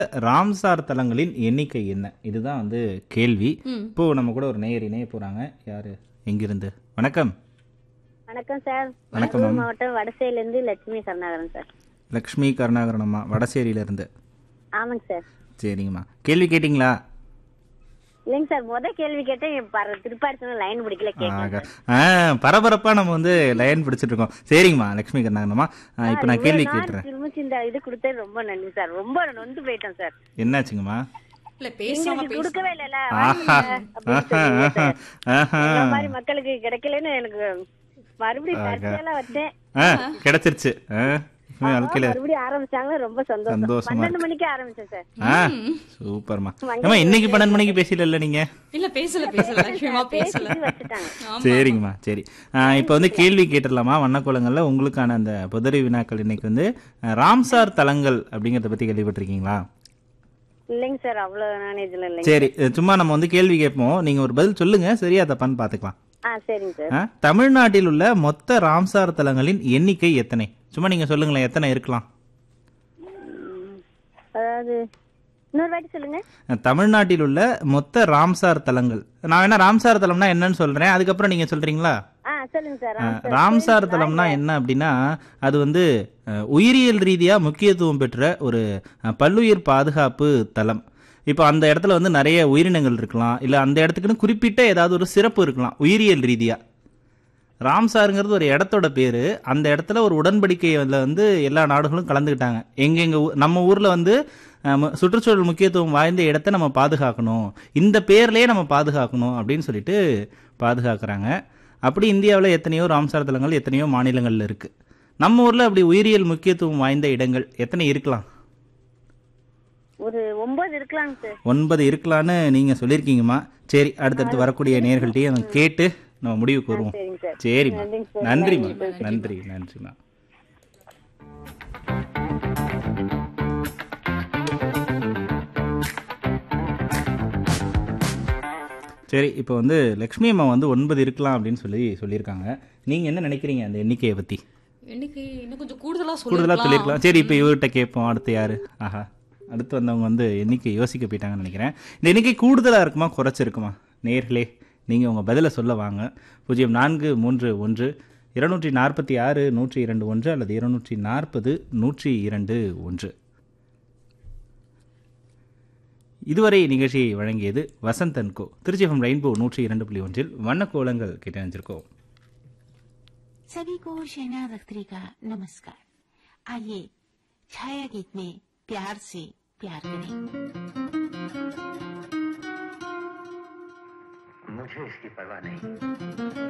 Ramsar தலங்களின் எண்ணிக்கை என்ன இதுதான் வந்து கேள்வி ம். இப்போ நம்ம கூட ஒரு நேயர் இணைய போறாங்க யாரு எங்கிருந்து வணக்கம் வணக்கம் சார் வணக்கம், மதுரை மேம். மாவட்டம் வடசையிலேருந்து லட்சுமி கருணாகரன் சார் லக்ஷ்மி கருணாகரன் அம்மா வடசேரியில இருந்து ஆமாங்க சார் சரிங்கம்மா கேள்வி கேட்டிங்களா இல்லைங்க சார் முத கேள்வி கேட்டேன் பர திருப்பாடி சொன்ன லைன் பிடிக்கல கேட்கல ஆக. ஆ, பரபரப்பா நம்ம வந்து லைன் பிடிச்சிட்டு இருக்கோம் சரிங்கம்மா லக்ஷ்மி கருணாகரன்மா ஆ, இப்போ நான் கேள்வி கேட்டுறேன் திரும்ப இந்த இது கொடுத்தது ரொம்ப நன்றி சார் ரொம்ப நொந்து போயிட்டேன் சார் என்னாச்சுங்கம்மா இல்ல பேசாம எங்களுக்கு பேச கொடுக்கவே இல்லைல்ல ஆஹா அப்படின்னு ஆஹா சொன்னீங்க ஆஹா சார். ஆஹா இந்த மாதிரி மக்களுக்கு கிடைக்கலன்னு எனக்கு மறுபடியும் சர்ச்சையெல்லாம் வச்சேன் ஆ கிடைச்சிருச்சு ஆ, இனிமே வாழ்க்கையில மறுபடியும் ஆரம்பிச்சாங்க ரொம்ப சந்தோஷம் சந்தோஷமா பன்னெண்டு மணிக்கு ஆரம்பிச்சேன் சார் ஆ சூப்பர்மா ஏமா இன்னைக்கு பன்னெண்டு மணிக்கு பேசல நீங்க இல்ல பேசல பேசல லட்சுமிமா பேசல பேசி வச்சுட்டாங்க ஆமா. சரிங்கம்மா சரி ஆ, இப்போ வந்து கேள்வி கேட்டுடலாமா வண்ணக்கோலங்கள்ல உங்களுக்கான அந்த புதரி வினாக்கள் இன்னைக்கு வந்து ஆ, ராம்சார் தலங்கள் அப்படிங்கறத பத்தி கேள்விப்பட்டிருக்கீங்களா இல்லைங்க சார் அவ்வளவு நாலேஜ்ல இல்லைங்க சரி அஹ், சும்மா நம்ம வந்து கேள்வி கேட்போம் நீங்க ஒரு பதில் சொல்லுங்க சரியா தப்பான்னு பாத்துக்கலாம் ஆ சரிங்க சார் ஆ, தமிழ்நாட்டில் உள்ள மொத்த ராம்சார் தலங்களின் எண்ணிக்கை எத்தனை சும்மா நீங்க சொல்லுங்களேன் எத்தனை இருக்கலாம் அதாவது இன்னொரு வாட்டி சொல்லுங்க அஹ், தமிழ்நாட்டில் உள்ள மொத்த ராம்சார் தலங்கள் நான் வேணா ராம்சார் தலம்னா என்னன்னு சொல்றேன் அதுக்கப்புறம் நீங்க சொல்றீங்களா ஆ சொல்லுங்க சார் அஹ், ராம்சார் தலம்னா என்ன அப்படின்னா அது வந்து அஹ், உயிரியல் ரீதியா முக்கியத்துவம் பெற்ற ஒரு அஹ், பல்லுயிர் பாதுகாப்பு தலம் இப்போ அந்த இடத்துல வந்து நிறைய உயிரினங்கள் இருக்கலாம் இல்ல அந்த இடத்துக்குன்னு குறிப்பிட்ட ஏதாவது ஒரு சிறப்பு இருக்கலாம் உயிரியல் ரீதியா ராம்சாருங்கிறது ஒரு இடத்தோட பேரு அந்த இடத்துல ஒரு உடன்படிக்கையில் வந்து எல்லா நாடுகளும் கலந்துக்கிட்டாங்க எங்கெங்க ஊ- நம்ம ஊர்ல வந்து அஹ், மு- சுற்றுச்சூழல் முக்கியத்துவம் வாய்ந்த இடத்த நம்ம பாதுகாக்கணும் இந்த பேர்லயே நம்ம பாதுகாக்கணும் அப்படின்னு சொல்லிட்டு பாதுகாக்கிறாங்க அப்படி இந்தியாவில் எத்தனையோ ராம்சார் தலங்கள் எத்தனையோ மாநிலங்கள்ல இருக்கு நம்ம ஊர்ல அப்படி உயிரியல் முக்கியத்துவம் வாய்ந்த இடங்கள் எத்தனை இருக்கலாம் ஒரு ஒன்பது இருக்கலாங்க சார் ஒன்பது இருக்கலான்னு நீங்க சொல்லியிருக்கீங்கம்மா சரி அடுத்தடுத்து வரக்கூடிய நேர்கள்ட்டையும் அதை கேட்டு நம்ம முடிவுக்கு வருவோம் சரிங்க சார் சரிம்மா நன்றிங்க சார். நன்றிம்மா நன்றி நன்றிம்மா சரி இப்போ வந்து லக்ஷ்மி அம்மா வந்து ஒன்பது இருக்கலாம் அப்படின்னு சொல்லி சொல்லியிருக்காங்க நீங்க என்ன நினைக்கிறீங்க அந்த எண்ணிக்கையை பத்தி இன்னைக்கு இன்னும் கொஞ்சம் கூடுதலா கூடுதலா சொல்லிருக்கலாம் சொல்லியிருக்கலாம் சரி இப்போ இவர்கிட்ட கேட்போம் அடுத்து யாரு ஆஹா அடுத்து வந்தவங்க வந்து எண்ணிக்கை யோசிக்க போயிட்டாங்கன்னு நினைக்கிறேன் இந்த எண்ணிக்கை கூடுதலா இருக்குமா குறைச்சிருக்குமா நேர்களே நீங்க உங்க பதிலை சொல்ல வாங்க பூஜ்ஜியம் நான்கு மூன்று ஒன்று இருநூற்றி நாற்பத்தி ஆறு நூற்றி இரண்டு ஒன்று அல்லது இருநூற்றி நாற்பது நூற்றி இரண்டு ஒன்று இதுவரை நிகழ்ச்சியை வழங்கியது வசந்தன் கோ திருச்சி எஃப்எம் ரெயின்போ நூற்றி இரண்டு புள்ளி ஒன்றில் வண்ணக்கோலங்கள் கேட்டணிஞ்சிருக்கோம் सभी को शहना अख्तरी का नमस्कार आइए छाया गीत में प्यार से प्यार करें मुझे इसकी परवाह नहीं